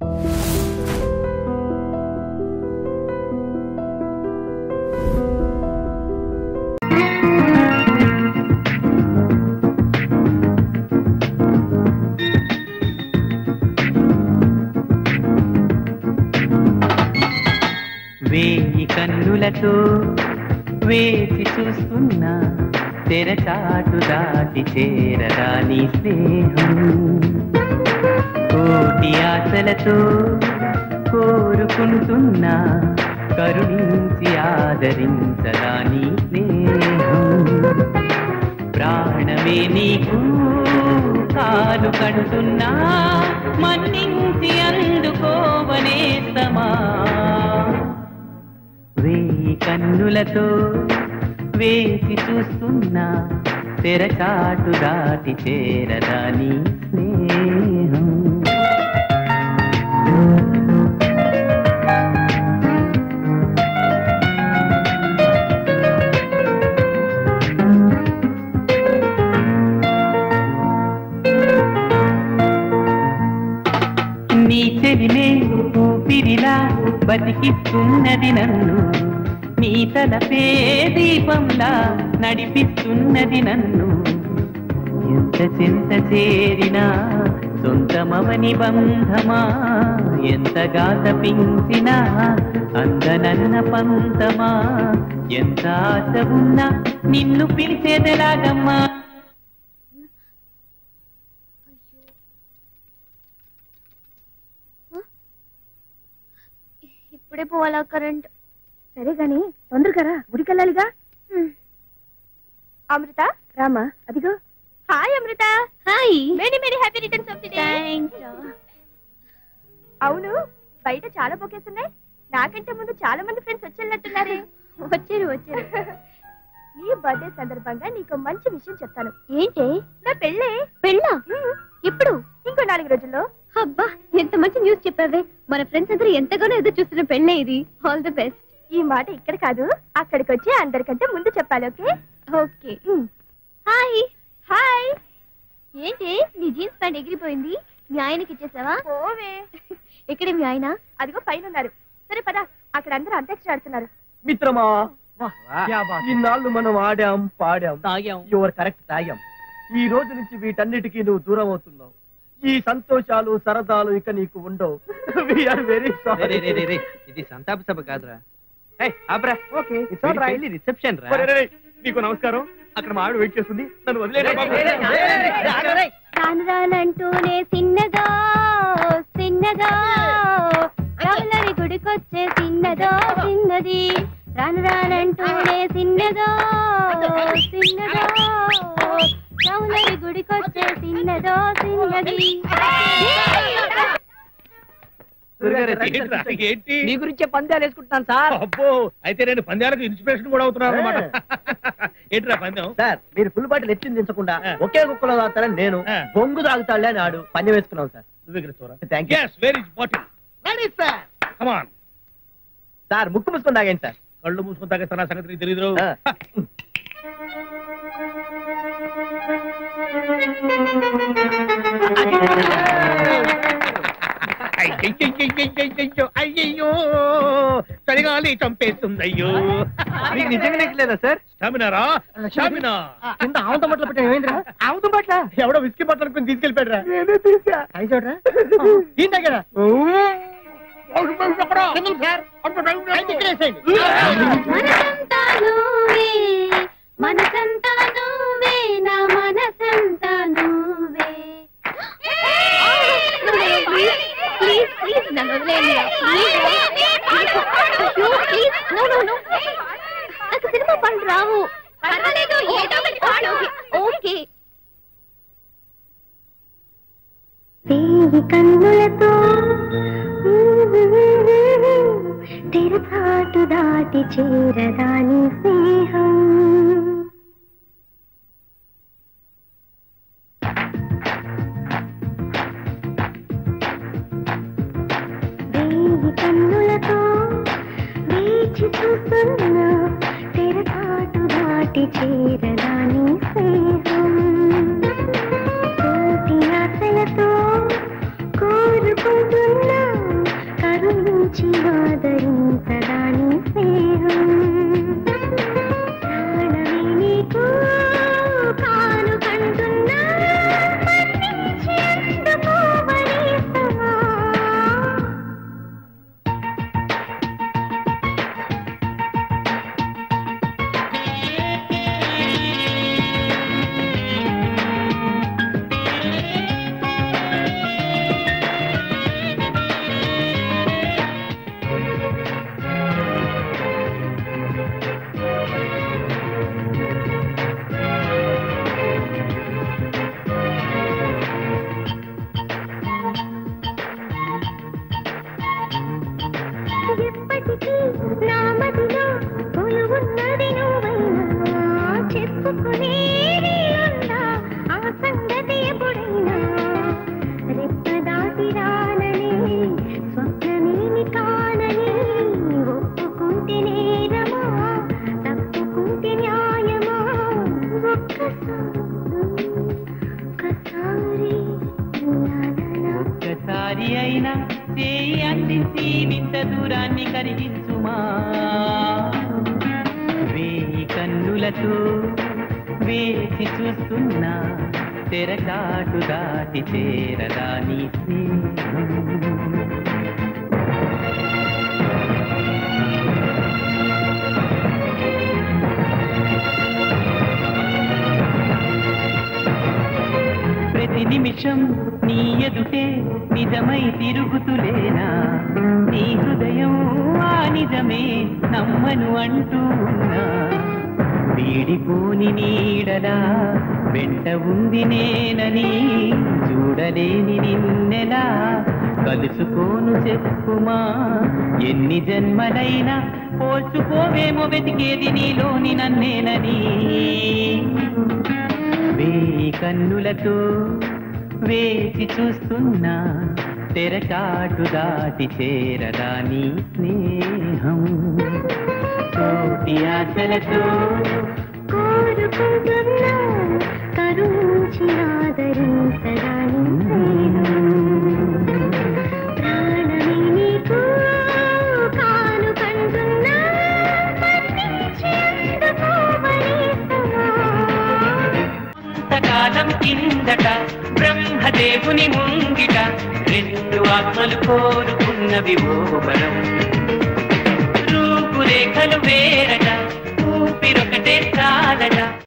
వేయి కన్నులతో వేసి చూస్తున్నా తెరచాటు దాటి చేరదా నీ స్నేహం కోటి ఆశలతో కోరుకుంటున్నా కరుణించి ఆదరించదా నీ స్నేహం ప్రాణమే నీకు కాలు కంటున్నా మన్నించి అందుకోవనేస్తమా వేయి కన్నులతో వేసి చూస్తున్నా తెరచాటు దాటి చేరదా నీ స్నేహం నీ చెలిమే ఊపిరిలా బతికిస్తున్నది నన్ను నీ తలపే దీపంలా నడిపిస్తున్నది నన్ను ఎంత చింత చేరినా సొంతమవని బంధమా ఎంతగా తపించినా అందనన్న పంతమా ఎంత ఆశ ఉన్నా నిన్ను పిలిచేదెలాగమ్మా ఇప్పుడే పోవాలా కరెంట్ సరే గాని తొందరగా రా గుడికెళ్ళాలిగా అమృత రామా అదిగో hi Amrutha hi many many happy returns of the day అవును బయట చాలా బొకేస్ ఉన్నాయి నాకంటే ముందు చాలా మంది ఫ్రెండ్స్ వచ్చేళ్ళట్టున్నారే వచ్చారు వచ్చారు నీ బర్త్డే సందర్భంగా నీకు మంచి విషయం చెప్తాను ఏంటి నా పెళ్ళే పెళ్ళా ఎప్పుడు ఇంకో నాలుగు రోజుల్లో అబ్బా ఎంత మంచి న్యూస్ చెప్పావే మన ఫ్రెండ్స్ అందరూ ఎంతగానో ఎదురు చూస్తున్న పెళ్ళే ఇది ఆల్ ది బెస్ట్ ఈ మాట ఇక్కడ కాదు అక్కడికి వచ్చి అందరికంటే ముందు చెప్పాలి ఓకే ఓకే హాయ్ హాయ్ ఏంటి నీ జీన్స్ ప్యాంట్ ఎగిరిపోయింది మీ ఆయనకి ఇచ్చేసావా ఓవే ఎక్కడే మీ ఆయన అదిగో పైన ఉన్నారు సరే పద అక్కడ అందరూ అంత్యాక్షరి ఆడుతున్నారు మిత్రమా ఇన్నాళ్ళు మనం ఆడాం పాడాం తాగాం యువర్ కరెక్ట్ తాగాం ఈ రోజు నుంచి వీటన్నిటికీ నువ్వు దూరం అవుతున్నావు ఈ సంతోషాలు సరదాలు ఇక నీకు ఉండవు వీఆర్ వెరీ రే, రే, రే, రే, రే. ఇది సంతాప సభ కాదురా ఏయ్, ఆపురా. ఓకే వీడి పెళ్లి రిసెప్షన్ రా నీకు నమస్కారం అక్కడ మా ఆవిడ వెయిట్ చేస్తుంది నన్ను వదిలేరా బాబు. రాను రానంటూనే చిన్నదో చిన్నదో రాములని గుడికొచ్చే చిన్నదో చిన్నది రాను రానంటూనే చిన్నదో చిన్నదో రాములని గుడికొచ్చే చిన్నదో చిన్నది ఏంట్రా, ఏంటి నీ గురించే పందాలు వేసుకుంటున్నాను సార్ అబ్బో అయితే నేను పందాలకు ఇన్స్పిరేషన్ కూడా అవుతున్నాను అనమాట ఏంట్రా పందెం సార్ మీరు ఫుల్ బాటిల్ ఎత్తి దించకుండా ఆ. ఒకే కుక్కలో తాగుతారని నేను ఆ. బొంగు తాగుతాడులే అని ఆడు పని వేసుకున్నాం సార్ నువ్వు ఇక్కడ చూరా thank you yes very important come on sir ముక్కు ముసుకొని తాగండి సార్ కళ్ళు మూసుకొని తాగేస్తున్నా సంగతి నీకు తెలియదు ఆ. అయ్యయ్యయ్యయ్యయ్యయ్యో, అయ్యయ్యో చలిగాలి చంపేస్తుంది అయ్యో మీకు నిజంగానే లేదా సార్ స్టామినారా స్టామినా కింద ఆవంతం బట్టలు పెట్టాను ఏమైందిరా ఆవంతం బట్ల ఎవడో విస్కీ బట్టలు అనుకుని తీసుకెళ్ళిపోయాడు నేనే తీసా అయి చూడరా దీని దగ్గర మనసంతా నువ్వే మనసంతా నువ్వే నా మనసంతా నువ్వే ప్లీజ్ ప్లీజ్ నన్ను వదిలేయండి ప్లీజ్ నో నో నో నాకు సినిమా పనులు రావు పర్వాలేదు ఏదో ఒకటి పాడు ఓకే వేయి కన్నులతో తెరచాటు దాటి చేరదాని స్నేహం వేయి కన్నులతో వేచి చూస్తున్నా తెరచాటు దాటి చేరదాని స్నేహం కోటి ఆశలతో కోరుకుంటున్నా నీకైనా చేయి అందించి నింత దూరాన్ని కరిగించుమా వేయి కన్నులతో వేచి చూస్తున్నా తెరచాటు దాటి చేరదా నీ స్నేహం ప్రతి నిమిషం నీ ఎదుటే నిజమై తిరుగుతులేనా నీ హృదయం ఆ నిజమే నమ్మను అంటూ ఉన్నా వీడిపోని నీడలా వెంట ఉంది నేనని చూడలేని నిన్నెలా కలుసుకోను చెప్పుమా ఎన్ని జన్మలైనా పోల్చుకోవేమో వెతికేది నీలోని నన్నేనని వేయి కన్నులతో వేచి చూస్తున్నా తెరచాటు దాటి చేరదా నీ స్నేహం కోటి ఆశలతో కోరుకుంటున్నా కరుణించి ఆదరించడాని ప్రాణమే నీకు కానుకంటున్నా మన్నించి అందుకోవలేసమా కొంతకాలం కిందట బ్రహ్మదేవుని ముంగిట రెండు ఆత్మలు కోరుకున్నవి ఓ వరం రూపురేఖలు వేరట ఊపిరొకటే చాలట